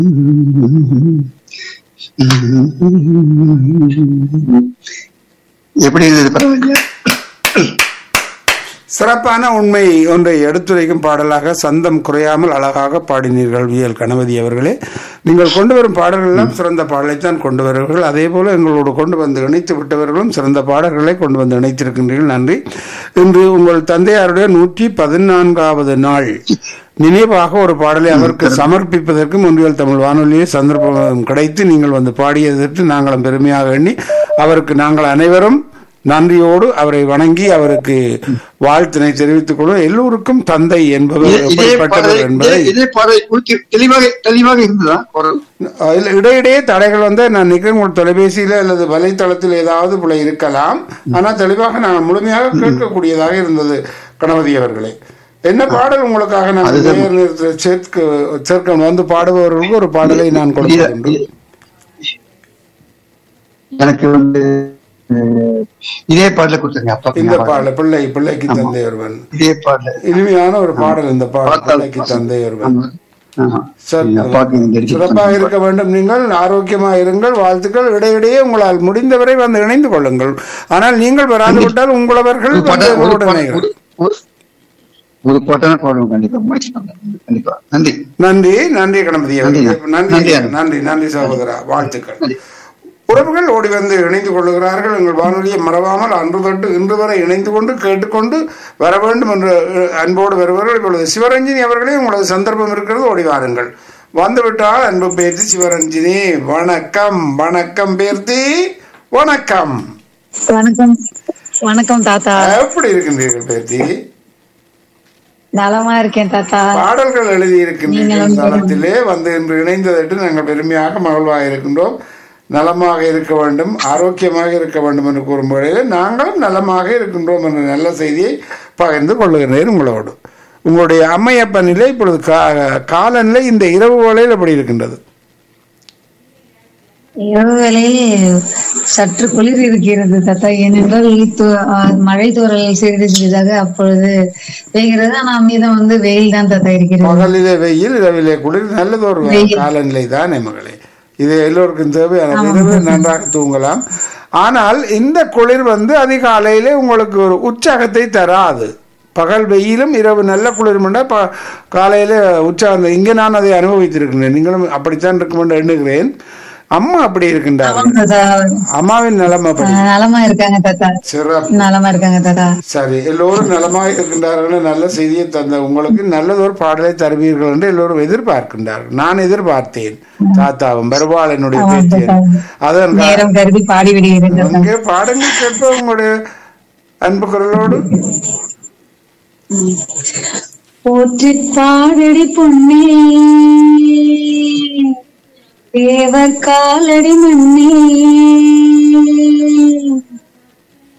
எப்படி இருந்தது பரவாயில்லையா சிறப்பான உண்மை ஒன்றை எடுத்துரைக்கும் பாடலாக சந்தம் குறையாமல் அழகாக பாடினீர்கள் வியல் கணபதி அவர்களே நீங்கள் கொண்டு வரும் பாடல்கள் எல்லாம் சிறந்த பாடலைத்தான் கொண்டு வருவீர்கள் அதே போல எங்களோடு கொண்டு வந்து இணைத்து விட்டவர்களும் சிறந்த பாடல்களை கொண்டு வந்து இணைத்திருக்கின்றீர்கள் நன்றி இன்று உங்கள் தந்தையாருடைய நூற்றி பதினான்காவது நாள் நினைவாக ஒரு பாடலை அவருக்கு சமர்ப்பிப்பதற்கு முன்றியல் தமிழ் வானொலியை சந்தர்ப்பம் கிடைத்து நீங்கள் வந்து பாடியதற்கு நாங்களும் பெருமையாக எண்ணி அவருக்கு நாங்கள் அனைவரும் நன்றியோடு அவரை வணங்கி அவருக்கு வாழ்த்தினை தெரிவித்துக் கொள்வோம் எல்லோருக்கும் தந்தை என்பவர் இதே- இதே எப்படிப்பட்டவர் பாடல் என்பதை இதே- இதே பாடல் குறித்து தெளிவாக தெளிவாக இருந்ததா குரல் அஹ் இல்ல, இடையிடையே தடைகள் வந்து நான் நினைக்கிறேன் உங்கள் தொலைபேசியில அல்லது வலைத்தளத்தில் ஏதாவது பிழை இருக்கலாம் ஆனால் தெளிவாக நான் முழுமையாக கேட்கக்கூடியதாக இருந்தது கணபதி அவர்களே என்ன பாடல் உங்களுக்காக நான் நேர் நேரத்தில் சேர்க்க சேர்க்க வந்து பாடுபவர்களுக்கு ஒரு பாடலை நான் கொடுப்பதுண்டு இது- எனக்கு வந்து அஹ், இதே பாடல கொடுத்துருங்க அப்பா இந்த பாடல் பிள்ளை பிள்ளைக்கு தந்தை ஒருவன் இதே பாடல இனிமையான ஒரு பாடல் இந்த பாடல் பிள்ளைக்கு தந்தை ஒருவன் சரி. அப்பாவுக்கு இந்த dedication சிறப்பாக இருக்க வேண்டும் நீங்கள் ஆரோக்கியமாக இருங்கள் வாழ்த்துக்கள் இடையிடையே உங்களால் முடிந்தவரை வந்து இணைந்து கொள்ளுங்கள் ஆனால் நீங்கள் வராது விட்டால் உங்களவர்கள் ஒரு வந்து பாட்டு- ஒரு எங்களோடு பாட்டு- இணைகள். ஒரு- ஒரு- ஒரு பாட்டான பாடுவோம் கண்டிப்பா முடிச்சுட்டாங்க கண்டிப்பா நன்றி நன்றி நன்றி கணபதி அவர்களே. நன்றி. நன்றி நன்றி. நன்றி நன்றி சகோதரா வாழ்த்துக்கள் உறவுகள் ஓடி வந்து இணைந்து கொள்ளுகிறார்கள் எங்கள் வானொலியை மறவாமல் அன்று தொட்டு இன்று வரை இணைந்து கொண்டு கேட்டுக்கொண்டு வர வேண்டும் என்று அஹ், அன்போடு வருவார்கள் இப்பொழுது சிவரஞ்சினி அவர்களே உங்களது சந்தர்ப்பம் இருக்கிறது ஓடி வாருங்கள் வந்துவிட்டால் அன்பு பேர்த்தி சிவரஞ்சினி வணக்கம் வணக்கம் பேர்த்தி வணக்கம் வணக்கம் வணக்கம் தாத்தா எப்படி இருக்கின்றீர்கள் பேர்த்தி நலமா இருக்கேன் தாத்தா பாடல்கள் எழுதி இருக்கின்றீர்கள் நீங்களும் தளத்திலே வந்து இன்று இணைந்ததற்கு நாங்கள் பெருமையாக மகிழ்வாக இருக்கின்றோம் நலமாக இருக்க வேண்டும் ஆரோக்கியமாக இருக்க வேண்டும் என்று கூறும் வேளையில் நாங்களும் நலமாக இருக்கின்றோம் என்ற நல்ல செய்தியை பகிர்ந்து கொள்ளுகிறேன் உங்களோடு உங்களுடைய அம்மையப்ப நிலை இப்பொழுது கா- காலநிலை இந்த இரவு வேளையில் எப்படி இருக்கின்றது இரவு வேளையில் சற்று குளிர் இருக்கிறது தாத்தா ஏனென்றால் து- ஆ, மழை தூறல் சிறிது சிறிதாக அப்பொழுது பெய்கிறது ஆனா மீதம் வந்து வெயில் தான் தாத்தா இருக்கிறது பகலிலே வெயில் இரவிலே குளிர் நல்லது ஒரு வெயில். காலநிலை தானே மகளே இது எல்லோருக்கும் தேவையான இரவு நன்றாக தூங்கலாம் ஆனால் இந்த குளிர் வந்து அதிகாலையிலே உங்களுக்கு ஒரு உற்சாகத்தை தராது பகல் வெயிலும் இரவு நல்ல குளிர்மெண்டா ப காலையில உற்சாகம் இங்கே நான் அதை அனுபவித்திருக்கின்றேன் நீங்களும் அப்படித்தான் இருக்கும் என்று எண்ணுகிறேன் அம்மா அப்படி இருக்கின்றார்கள் ஆமாம் தாத்தா அம்மாவின் நலம் ஆ, அப்படி நலமா இருக்காங்க தாத்தா சிறப்பு நலமா இருக்காங்க தாத்தா சரி எல்லோரும் நலமாக இருக்கின்றார்கள் நல்ல செய்தியை தந்த உங்களுக்கு நல்லதொரு பாடலை தருவீர்கள் என்று எல்லோரும் எதிர்பார்க்கின்றார்கள் நான் எதிர்பார்த்தேன் தாத்தாவும் வருவாள் என்னுடைய ஆமாம் பேத்தியன் தாத்தா. அதன் கா- நேரம் கருதி பாடி விடுகிறேன் தாத்தா அங்கே பாடங்கள் கேட்போம் உங்களுடைய அன்பு குரலோடு போற்றி பாடடி பொன்னே தேவர் காலடி மண்ணே